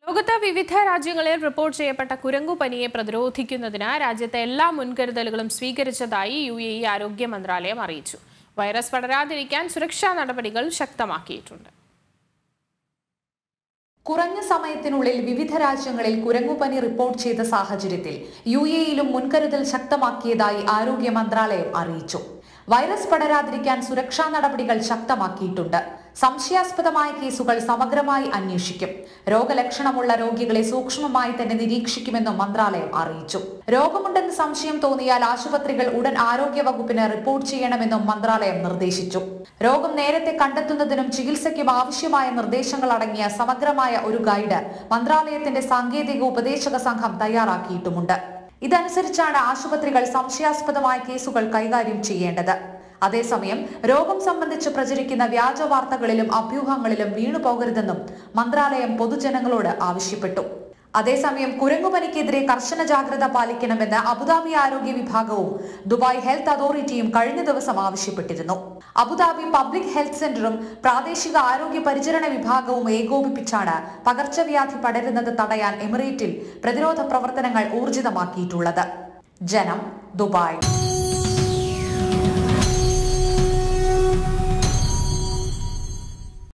ലോകത്ത് വിവിധ രാജ്യങ്ങളിൽ റിപ്പോർട്ട് ചെയ്യപ്പെട്ട കുരങ്ങുപനിയെ പ്രതിരോധിക്കുന്നതിന് രാജ്യത്തെ എല്ലാ മുൻകരുതലുകളും സ്വീകരിച്ചതായി യു എ ഇ ആരോഗ്യ മന്ത്രാലയം അറിയിച്ചു വൈറസ് പടരാതിരിക്കാൻ സുരക്ഷാ നടപടികൾ ശക്തമാക്കിയിട്ടുണ്ട് കുറഞ്ഞ സമയത്തിനുള്ളിൽ വിവിധ രാജ്യങ്ങളിൽ കുരങ്ങുപനി റിപ്പോർട്ട് ചെയ്ത സാഹചര്യത്തിൽ യു എയിലും മുൻകരുതൽ ശക്തമാക്കിയതായി ആരോഗ്യ മന്ത്രാലയം അറിയിച്ചു വൈറസ് പടരാതിരിക്കാൻ സുരക്ഷാ നടപടികൾ ശക്തമാക്കിയിട്ടുണ്ട് സംശയാസ്പദമായ കേസുകൾ സമഗ്രമായി അന്വേഷിക്കും രോഗലക്ഷണമുള്ള രോഗികളെ സൂക്ഷ്മമായി തന്നെ നിരീക്ഷിക്കുമെന്നും മന്ത്രാലയം അറിയിച്ചു രോഗമുണ്ടെന്ന് സംശയം തോന്നിയാൽ ആശുപത്രികൾ ഉടൻ ആരോഗ്യ വകുപ്പിന് റിപ്പോർട്ട് ചെയ്യണമെന്നും മന്ത്രാലയം നിർദ്ദേശിച്ചു രോഗം നേരത്തെ കണ്ടെത്തുന്നതിനും ചികിത്സയ്ക്കും ആവശ്യമായ നിർദ്ദേശങ്ങൾ അടങ്ങിയ സമഗ്രമായ ഒരു ഗൈഡ് മന്ത്രാലയത്തിന്റെ സാങ്കേതിക ഉപദേശക സംഘം തയ്യാറാക്കിയിട്ടുമുണ്ട് ഇതനുസരിച്ചാണ് ആശുപത്രികൾ സംശയാസ്പദമായ കേസുകൾ കൈകാര്യം ചെയ്യേണ്ടത് അതേസമയം രോഗം സംബന്ധിച്ച് പ്രചരിക്കുന്ന വ്യാജ വാർത്തകളിലും അഭ്യൂഹങ്ങളിലും വീണുപോകരുതെന്നും മന്ത്രാലയം പൊതുജനങ്ങളോട് ആവശ്യപ്പെട്ടു അതേസമയം കുരങ്ങുപനിക്കെതിരെ കർശന ജാഗ്രത പാലിക്കണമെന്ന് അബുദാബി ആരോഗ്യ വിഭാഗവും ദുബായ് ഹെൽത്ത് അതോറിറ്റിയും കഴിഞ്ഞ ദിവസം ആവശ്യപ്പെട്ടിരുന്നു അബുദാബി പബ്ലിക് ഹെൽത്ത് സെന്ററും പ്രാദേശിക ആരോഗ്യ പരിചരണ വിഭാഗവും ഏകോപിപ്പിച്ചാണ് പകർച്ചവ്യാധി പടരുന്നത് തടയാൻ എമിറേറ്റിൽ പ്രതിരോധ പ്രവർത്തനങ്ങൾ ഊർജിതമാക്കിയിട്ടുള്ളത് ജനം ദുബായ്